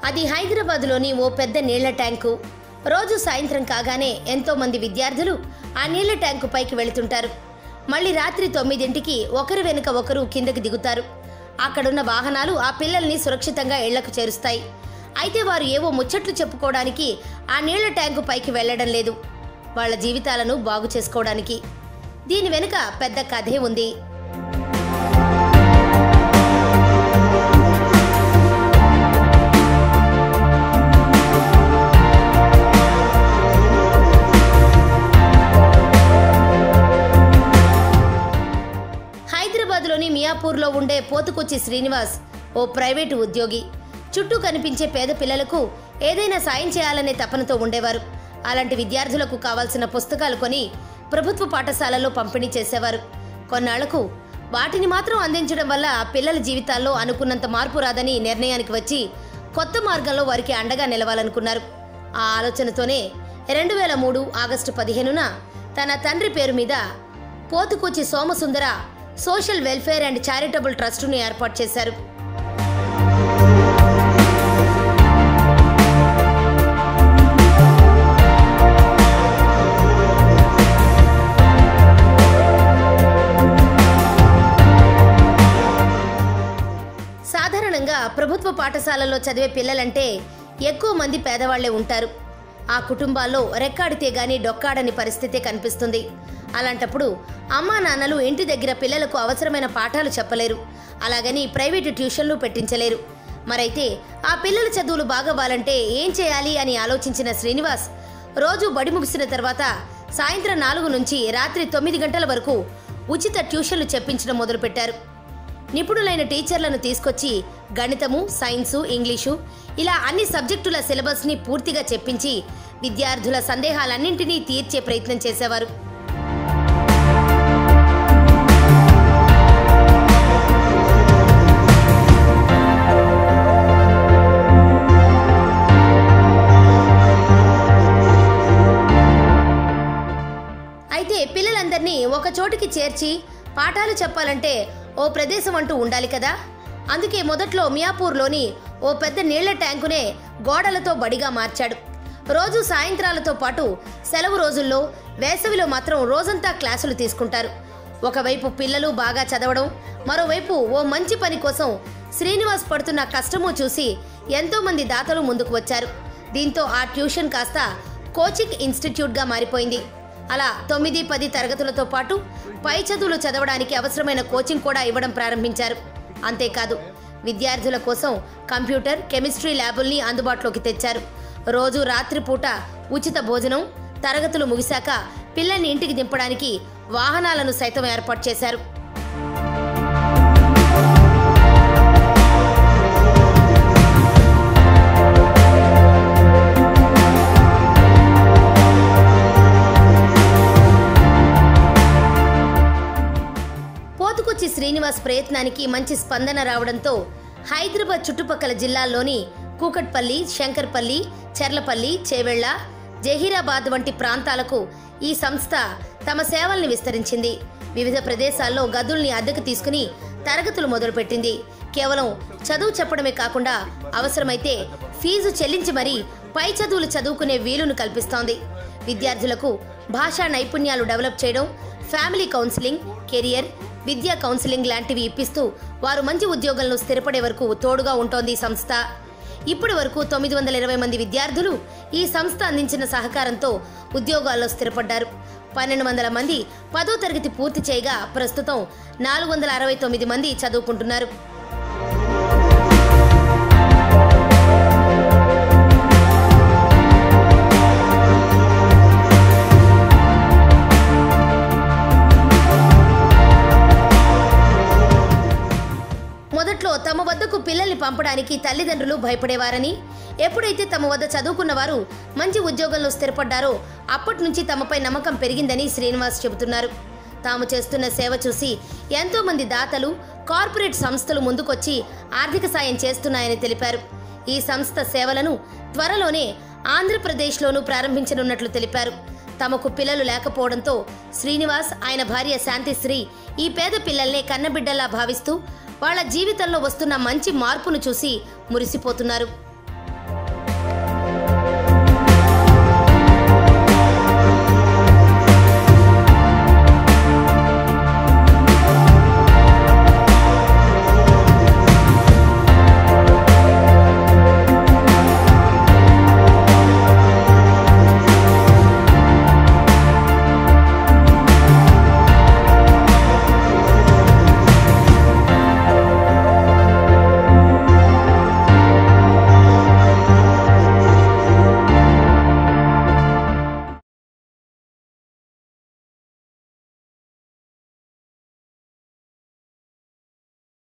అది హైదరాబాద్లోని ఓ పెద్ద నీళ్ల ట్యాంకు రోజు సాయంత్రం కాగానే ఎంతో మంది విద్యార్థులు ఆ నీళ్ల ట్యాంకు పైకి వెళుతుంటారు మళ్ళీ రాత్రి తొమ్మిదింటికి ఒకరి వెనుక ఒకరు కిందకి దిగుతారు అక్కడున్న వాహనాలు ఆ పిల్లల్ని సురక్షితంగా ఇళ్లకు చేరుస్తాయి అయితే వారు ఏవో ముచ్చట్లు చెప్పుకోవడానికి ఆ నీళ్ల ట్యాంకు పైకి వెళ్లడం లేదు వాళ్ళ జీవితాలను బాగు చేసుకోవడానికి దీని వెనుక పెద్ద కథే ఉంది హైదరాబాద్లోని మియాపూర్లో ఉండే పోతుకొచ్చి శ్రీనివాస్ ఓ ప్రైవేటు ఉద్యోగి చుట్టూ కనిపించే పేద పిల్లలకు ఏదైనా సాయం చేయాలనే తపనతో ఉండేవారు అలాంటి విద్యార్థులకు కావాల్సిన పుస్తకాలు కొని ప్రభుత్వ పాఠశాలల్లో పంపిణీ చేసేవారు కొన్నాళ్లకు వాటిని మాత్రం అందించడం వల్ల ఆ పిల్లల జీవితాల్లో అనుకున్నంత మార్పు రాదని నిర్ణయానికి వచ్చి కొత్త మార్గంలో వారికి అండగా నిలవాలనుకున్నారు ఆ ఆలోచనతోనే రెండు వేల మూడు ఆగస్టు పదిహేనున తన తండ్రి పేరు మీద పోతుకొచ్చి Somasundara social welfare and charitable ట్రస్టును ఏర్పాటు చేశారు సాధారణంగా ప్రభుత్వ పాఠశాలల్లో చదివే పిల్లలంటే ఎక్కువ మంది పేదవాళ్లే ఉంటారు ఆ కుటుంబాల్లో రెక్కాడితే గాని డొక్కాడని పరిస్థితే కనిపిస్తుంది అలాంటప్పుడు అమ్మా నాన్నలు ఇంటి దగ్గర పిల్లలకు అవసరమైన పాఠాలు చెప్పలేరు అలాగని ప్రైవేటు ట్యూషన్లు పెట్టించలేరు మరైతే ఆ పిల్లల చదువులు బాగవ్వాలంటే ఏం చేయాలి అని ఆలోచించిన శ్రీనివాస్ రోజు బడి ముగిసిన తర్వాత సాయంత్రం నాలుగు నుంచి రాత్రి తొమ్మిది గంటల వరకు ఉచిత ట్యూషన్లు చెప్పించడం మొదలుపెట్టారు నిపుణులైన టీచర్లను తీసుకొచ్చి గణితము సైన్సు ఇంగ్లీషు ఇలా అన్ని సబ్జెక్టుల సిలబస్ని పూర్తిగా చెప్పించి విద్యార్థుల సందేహాలన్నింటినీ తీర్చే ప్రయత్నం చేసేవారు అయితే పిల్లలందరినీ ఒక చోటికి చేర్చి పాఠాలు చెప్పాలంటే ఓ ప్రదేశం అంటూ ఉండాలి కదా అందుకే మొదట్లో మియాపూర్లోని ఓ పెద్ద నీళ్ల ట్యాంకునే గోడలతో బడిగా మార్చాడు రోజు సాయంత్రాలతో పాటు సెలవు రోజుల్లో వేసవిలో మాత్రం రోజంతా క్లాసులు తీసుకుంటారు ఒకవైపు పిల్లలు బాగా చదవడం మరోవైపు ఓ మంచి పని కోసం శ్రీనివాస్ పడుతున్న కష్టము చూసి ఎంతో మంది దాతలు ముందుకు వచ్చారు దీంతో ఆ ట్యూషన్ కాస్త కోచింగ్ ఇన్స్టిట్యూట్గా మారిపోయింది అలా తొమ్మిది పది తరగతులతో పాటు పై చదువులు చదవడానికి అవసరమైన కోచింగ్ కూడా ఇవ్వడం ప్రారంభించారు అంతేకాదు విద్యార్థుల కోసం కంప్యూటర్ కెమిస్ట్రీ ల్యాబుల్ని అందుబాటులోకి తెచ్చారు రోజు రాత్రిపూట ఉచిత భోజనం తరగతులు ముగిశాక పిల్లల్ని ఇంటికి దింపడానికి వాహనాలను సైతం ఏర్పాటు చేశారు పోతుకొచ్చి శ్రీనివాస్ ప్రయత్నానికి మంచి స్పందన రావడంతో హైదరాబాద్ చుట్టుపక్కల జిల్లాల్లోని కూకట్పల్లి శంకర్పల్లి చెర్లపల్లి చేవెళ్ల జహీరాబాద్ వంటి ప్రాంతాలకు ఈ సంస్థ తమ సేవల్ని విస్తరించింది వివిధ ప్రదేశాల్లో గదుల్ని అద్దెకు తీసుకుని తరగతులు మొదలుపెట్టింది కేవలం చదువు చెప్పడమే కాకుండా అవసరమైతే ఫీజు చెల్లించి మరీ పై చదువులు చదువుకునే వీలును కల్పిస్తోంది విద్యార్థులకు భాషా నైపుణ్యాలు డెవలప్ చేయడం ఫ్యామిలీ కౌన్సిలింగ్ కెరియర్ విద్యా కౌన్సిలింగ్ లాంటివి ఇప్పిస్తూ వారు మంచి ఉద్యోగంలో స్థిరపడే వరకు తోడుగా ఉంటోంది ఈ సంస్థ ఇప్పటి వరకు తొమ్మిది వందల ఇరవై మంది విద్యార్థులు ఈ సంస్థ అందించిన సహకారంతో ఉద్యోగాల్లో స్థిరపడ్డారు పన్నెండు వందల మంది పదో తరగతి పూర్తి చేయగా ప్రస్తుతం నాలుగు వందల అరవై తొమ్మిది మంది చదువుకుంటున్నారు మొదట్లో తమ వద్దకు పిల్లల్ని పంపడానికి తల్లిదండ్రులు భయపడేవారని ఎప్పుడైతే తమ వద్ద చదువుకున్న వారు మంచి ఉద్యోగంలో స్థిరపడ్డారో అప్పటి నుంచి తమపై నమ్మకం పెరిగిందని శ్రీనివాస్ చెబుతున్నారు తాము చేస్తున్న సేవ చూసి ఎంతో మంది దాతలు కార్పొరేట్ సంస్థలు ముందుకొచ్చి ఆర్థిక సాయం చేస్తున్నాయని తెలిపారు ఈ సంస్థ సేవలను త్వరలోనే ఆంధ్రప్రదేశ్లోనూ ప్రారంభించనున్నట్లు తెలిపారు తమకు పిల్లలు లేకపోవడంతో శ్రీనివాస్ ఆయన భార్య శాంతిశ్రీ ఈ పేద పిల్లల్ని కన్నబిడ్డలా భావిస్తూ వాళ్ళ జీవితంలో వస్తున్న మంచి మార్పును చూసి మురిసిపోతున్నారు